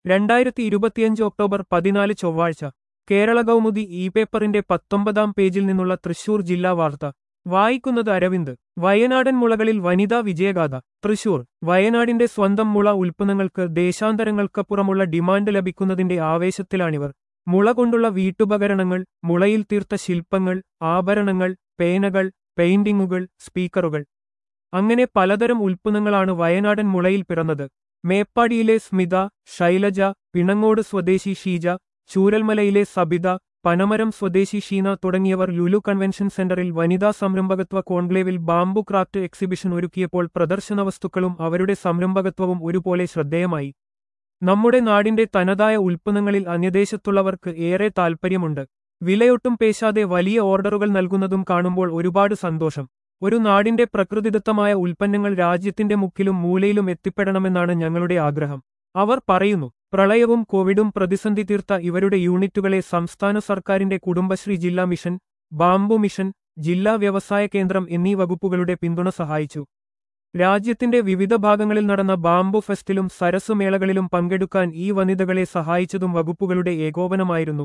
രണ്ടായിരത്തി ഇരുപത്തിയഞ്ച് ഒക്ടോബർ പതിനാല് ചൊവ്വാഴ്ച കേരള കൗമുദി ഇ പേപ്പറിന്റെ പത്തൊമ്പതാം പേജിൽ നിന്നുള്ള തൃശൂർ ജില്ലാ വാർത്ത വായിക്കുന്നത് അരവിന്ദ് വയനാടൻ മുളകളിൽ വനിതാ വിജയഗാഥ തൃശൂർ വയനാടിന്റെ സ്വന്തം മുള ഉൽപ്പന്നങ്ങൾക്ക് ദേശാന്തരങ്ങൾക്കപ്പുറമുള്ള ഡിമാൻഡ് ലഭിക്കുന്നതിന്റെ ആവേശത്തിലാണിവർ മുള കൊണ്ടുള്ള വീട്ടുപകരണങ്ങൾ മുളയിൽ തീർത്ത ശില്പങ്ങൾ ആഭരണങ്ങൾ പേനകൾ പെയിന്റിങ്ങുകൾ സ്പീക്കറുകൾ അങ്ങനെ പലതരം ഉൽപ്പന്നങ്ങളാണ് വയനാടൻ മുളയിൽ പിറന്നത് മേപ്പാടിയിലെ സ്മിത ശൈലജ പിണങ്ങോട് സ്വദേശി ഷീജ ചൂരൽമലയിലെ സബിത പനമരം സ്വദേശി ഷീന തുടങ്ങിയവർ ലുലു കൺവെൻഷൻ സെന്ററിൽ വനിതാ സംരംഭകത്വ കോൺക്ലേവിൽ ബാംബു ക്രാഫ്റ്റ് എക്സിബിഷൻ ഒരുക്കിയപ്പോൾ പ്രദർശന വസ്തുക്കളും അവരുടെ സംരംഭകത്വവും ഒരുപോലെ ശ്രദ്ധേയമായി നമ്മുടെ നാടിന്റെ തനതായ ഉൽപ്പന്നങ്ങളിൽ അന്യദേശത്തുള്ളവർക്ക് ഏറെ താൽപ്പര്യമുണ്ട് വിലയൊട്ടും പേശാതെ വലിയ ഓർഡറുകൾ നൽകുന്നതും കാണുമ്പോൾ ഒരുപാട് സന്തോഷം ഒരു നാടിന്റെ പ്രകൃതിദത്തമായ ഉൽപ്പന്നങ്ങൾ രാജ്യത്തിന്റെ മുക്കിലും മൂലയിലും എത്തിപ്പെടണമെന്നാണ് ഞങ്ങളുടെ ആഗ്രഹം അവർ പറയുന്നു പ്രളയവും കോവിഡും പ്രതിസന്ധി തീർത്ത ഇവരുടെ യൂണിറ്റുകളെ സംസ്ഥാന സർക്കാരിന്റെ കുടുംബശ്രീ ജില്ലാ മിഷൻ ബാംബു മിഷൻ ജില്ലാ വ്യവസായ കേന്ദ്രം എന്നീ വകുപ്പുകളുടെ പിന്തുണ സഹായിച്ചു രാജ്യത്തിന്റെ വിവിധ ഭാഗങ്ങളിൽ നടന്ന ബാംബു ഫെസ്റ്റിലും സരസ് മേളകളിലും പങ്കെടുക്കാൻ ഈ വനിതകളെ സഹായിച്ചതും വകുപ്പുകളുടെ ഏകോപനമായിരുന്നു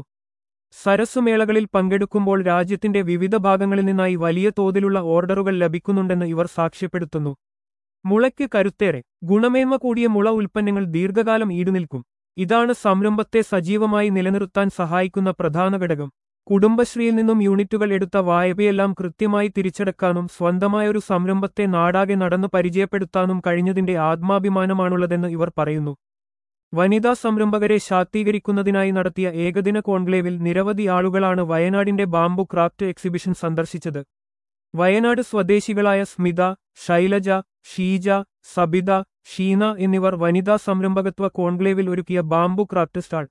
സരസ് മേളകളിൽ പങ്കെടുക്കുമ്പോൾ രാജ്യത്തിന്റെ വിവിധ ഭാഗങ്ങളിൽ നിന്നായി വലിയ തോതിലുള്ള ഓർഡറുകൾ ലഭിക്കുന്നുണ്ടെന്ന് ഇവർ സാക്ഷ്യപ്പെടുത്തുന്നു മുളയ്ക്ക് കരുത്തേറെ ഗുണമേന്മ കൂടിയ മുള ഉൽപ്പന്നങ്ങൾ ദീർഘകാലം ഈടുനിൽക്കും ഇതാണ് സംരംഭത്തെ സജീവമായി നിലനിർത്താൻ സഹായിക്കുന്ന പ്രധാന ഘടകം കുടുംബശ്രീയിൽ നിന്നും യൂണിറ്റുകൾ എടുത്ത വായ്പയെല്ലാം കൃത്യമായി തിരിച്ചടക്കാനും സ്വന്തമായൊരു സംരംഭത്തെ നാടാകെ നടന്നു പരിചയപ്പെടുത്താനും കഴിഞ്ഞതിന്റെ ആത്മാഭിമാനമാണുള്ളതെന്ന് ഇവർ പറയുന്നു വനിതാ സംരംഭകരെ ശാക്തീകരിക്കുന്നതിനായി നടത്തിയ ഏകദിന കോൺക്ലേവിൽ നിരവധി ആളുകളാണ് വയനാടിന്റെ ബാംബു ക്രാഫ്റ്റ് എക്സിബിഷൻ സന്ദർശിച്ചത് വയനാട് സ്വദേശികളായ സ്മിത ശൈലജ ഷീജ സബിത ഷീന എന്നിവർ വനിതാ സംരംഭകത്വ കോൺക്ലേവിൽ ഒരുക്കിയ ബാംബു ക്രാഫ്റ്റ് സ്റ്റാൾ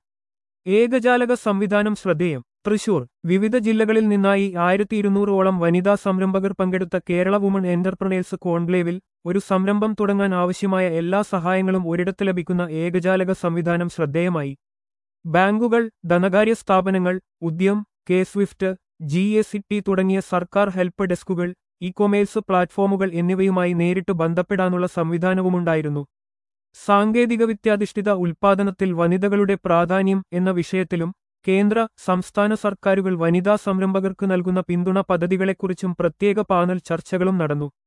ഏകജാലക സംവിധാനം ശ്രദ്ധേയം തൃശൂർ വിവിധ ജില്ലകളിൽ നിന്നായി ആയിരത്തി ഇരുന്നൂറോളം വനിതാ സംരംഭകർ പങ്കെടുത്ത കേരള വുമൺ എന്റർപ്രണേഴ്സ് കോൺക്ലേവിൽ ഒരു സംരംഭം തുടങ്ങാൻ ആവശ്യമായ എല്ലാ സഹായങ്ങളും ഒരിടത്ത് ലഭിക്കുന്ന ഏകജാലക സംവിധാനം ശ്രദ്ധേയമായി ബാങ്കുകൾ ധനകാര്യ സ്ഥാപനങ്ങൾ Udyam K Swift G S T തുടങ്ങിയ സർക്കാർ ഹെൽപ്പ് ഡെസ്കുകൾ ഇ കൊമേഴ്സ് പ്ലാറ്റ്ഫോമുകൾ എന്നിവയുമായി നേരിട്ട് ബന്ധപ്പെടാനുള്ള സംവിധാനവുമുണ്ടായിരുന്നു സാങ്കേതികവിദ്യാധിഷ്ഠിത ഉൽപ്പാദനത്തിൽ വനിതകളുടെ പ്രാധാന്യം എന്ന വിഷയത്തിലും കേന്ദ്ര സംസ്ഥാന സർക്കാരുകൾ വനിതാ സംരംഭകർക്ക് നൽകുന്ന പിന്തുണ പദ്ധതികളെക്കുറിച്ചും പ്രത്യേക പാനൽ ചർച്ചകളും നടന്നു